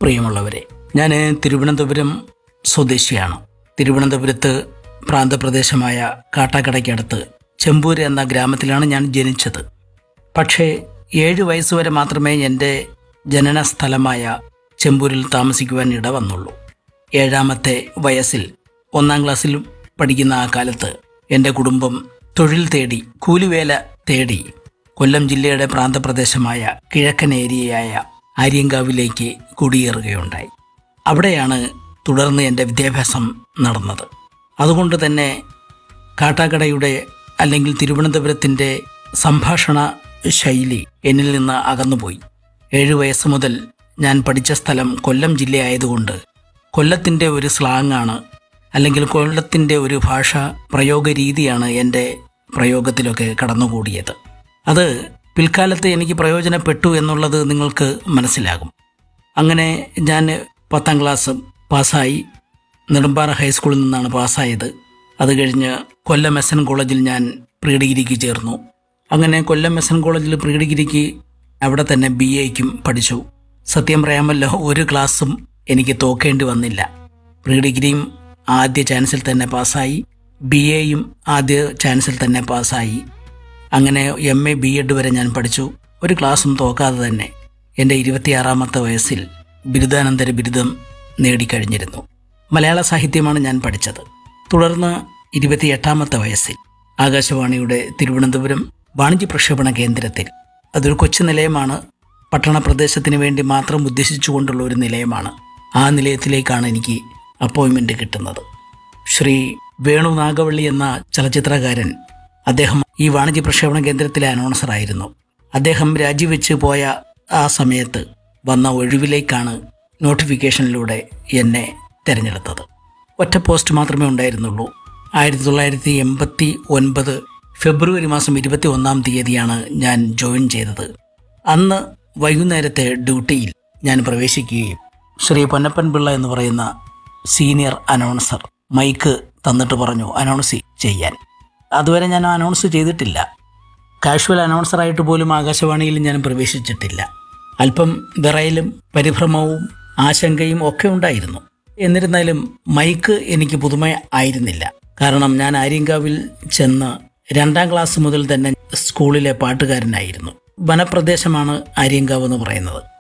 പ്രിയമുള്ളവരെ ഞാൻ തിരുവനന്തപുരം സ്വദേശിയാണ് തിരുവനന്തപുരത്ത് പ്രാന്തപ്രദേശമായ കാട്ടാക്കടയ്ക്കടുത്ത് ചെമ്പൂര് എന്ന ഗ്രാമത്തിലാണ് ഞാൻ ജനിച്ചത് പക്ഷേ ഏഴ് വയസ്സുവരെ മാത്രമേ എൻ്റെ ജനന സ്ഥലമായ ചെമ്പൂരിൽ താമസിക്കുവാൻ ഇട വന്നുള്ളൂ ഏഴാമത്തെ വയസ്സിൽ ഒന്നാം ക്ലാസ്സിൽ പഠിക്കുന്ന ആ കാലത്ത് എൻ്റെ കുടുംബം തൊഴിൽ തേടി കൂലിവേല തേടി കൊല്ലം ജില്ലയുടെ പ്രാന്തപ്രദേശമായ കിഴക്കൻ ഏരിയയായ ആര്യങ്കാവിലേക്ക് കുടിയേറുകയുണ്ടായി അവിടെയാണ് തുടർന്ന് എൻ്റെ വിദ്യാഭ്യാസം നടന്നത് അതുകൊണ്ട് തന്നെ കാട്ടാക്കടയുടെ അല്ലെങ്കിൽ തിരുവനന്തപുരത്തിൻ്റെ സംഭാഷണ ശൈലി എന്നിൽ നിന്ന് അകന്നുപോയി ഏഴു വയസ്സ് മുതൽ ഞാൻ പഠിച്ച സ്ഥലം കൊല്ലം ജില്ലയായതുകൊണ്ട് കൊല്ലത്തിൻ്റെ ഒരു സ്ലാങ്ങാണ് അല്ലെങ്കിൽ കൊല്ലത്തിൻ്റെ ഒരു ഭാഷ പ്രയോഗ രീതിയാണ് എൻ്റെ പ്രയോഗത്തിലൊക്കെ കടന്നുകൂടിയത് അത് പിൽക്കാലത്ത് എനിക്ക് പ്രയോജനപ്പെട്ടു എന്നുള്ളത് നിങ്ങൾക്ക് മനസ്സിലാകും അങ്ങനെ ഞാൻ പത്താം ക്ലാസ് പാസ്സായി നെടുമ്പാറ ഹൈസ്കൂളിൽ നിന്നാണ് പാസ്സായത് അത് കഴിഞ്ഞ് കൊല്ലം എസ് എൻ കോളേജിൽ ഞാൻ പ്രീ ഡിഗ്രിക്ക് ചേർന്നു അങ്ങനെ കൊല്ലം എസ് എൻ കോളേജിൽ പ്രീ ഡിഗ്രിക്ക് അവിടെ തന്നെ ബി എക്കും പഠിച്ചു സത്യം പറയാമല്ലോ ഒരു ക്ലാസ്സും എനിക്ക് തോക്കേണ്ടി വന്നില്ല പ്രീ ഡിഗ്രിയും ആദ്യ ചാൻസിൽ തന്നെ പാസ്സായി ബി എയും ആദ്യ ചാൻസിൽ തന്നെ പാസ്സായി അങ്ങനെ എം എ ബി എഡ് വരെ ഞാൻ പഠിച്ചു ഒരു ക്ലാസ്സും തോക്കാതെ തന്നെ എൻ്റെ ഇരുപത്തിയാറാമത്തെ വയസ്സിൽ ബിരുദാനന്തര ബിരുദം നേടിക്കഴിഞ്ഞിരുന്നു മലയാള സാഹിത്യമാണ് ഞാൻ പഠിച്ചത് തുടർന്ന് ഇരുപത്തിയെട്ടാമത്തെ വയസ്സിൽ ആകാശവാണിയുടെ തിരുവനന്തപുരം വാണിജ്യ പ്രക്ഷേപണ കേന്ദ്രത്തിൽ അതൊരു കൊച്ചു നിലയമാണ് പട്ടണ പ്രദേശത്തിന് വേണ്ടി മാത്രം ഉദ്ദേശിച്ചുകൊണ്ടുള്ള ഒരു നിലയമാണ് ആ നിലയത്തിലേക്കാണ് എനിക്ക് അപ്പോയിൻമെൻ്റ് കിട്ടുന്നത് ശ്രീ വേണു നാഗവള്ളി എന്ന ചലച്ചിത്രകാരൻ അദ്ദേഹം ഈ വാണിജ്യ പ്രക്ഷേപണ കേന്ദ്രത്തിലെ അനൗൺസറായിരുന്നു അദ്ദേഹം രാജിവെച്ച് പോയ ആ സമയത്ത് വന്ന ഒഴിവിലേക്കാണ് നോട്ടിഫിക്കേഷനിലൂടെ എന്നെ തിരഞ്ഞെടുത്തത് ഒറ്റ പോസ്റ്റ് മാത്രമേ ഉണ്ടായിരുന്നുള്ളൂ ആയിരത്തി തൊള്ളായിരത്തി എൺപത്തി ഒൻപത് ഫെബ്രുവരി മാസം ഇരുപത്തി ഒന്നാം തീയതിയാണ് ഞാൻ ജോയിൻ ചെയ്തത് അന്ന് വൈകുന്നേരത്തെ ഡ്യൂട്ടിയിൽ ഞാൻ പ്രവേശിക്കുകയും ശ്രീ പൊന്നപ്പൻ പിള്ള എന്ന് പറയുന്ന സീനിയർ അനൗൺസർ മൈക്ക് തന്നിട്ട് പറഞ്ഞു അനൗൺസ് ചെയ്യാൻ അതുവരെ ഞാൻ അനൗൺസ് ചെയ്തിട്ടില്ല കാഷ്വൽ അനൗൺസറായിട്ട് പോലും ആകാശവാണിയിൽ ഞാൻ പ്രവേശിച്ചിട്ടില്ല അല്പം വിറയലും പരിഭ്രമവും ആശങ്കയും ഒക്കെ ഉണ്ടായിരുന്നു എന്നിരുന്നാലും മൈക്ക് എനിക്ക് പുതുമ ആയിരുന്നില്ല കാരണം ഞാൻ ആര്യങ്കാവിൽ ചെന്ന് രണ്ടാം ക്ലാസ് മുതൽ തന്നെ സ്കൂളിലെ പാട്ടുകാരനായിരുന്നു വനപ്രദേശമാണ് ആര്യങ്കാവ് എന്ന് പറയുന്നത്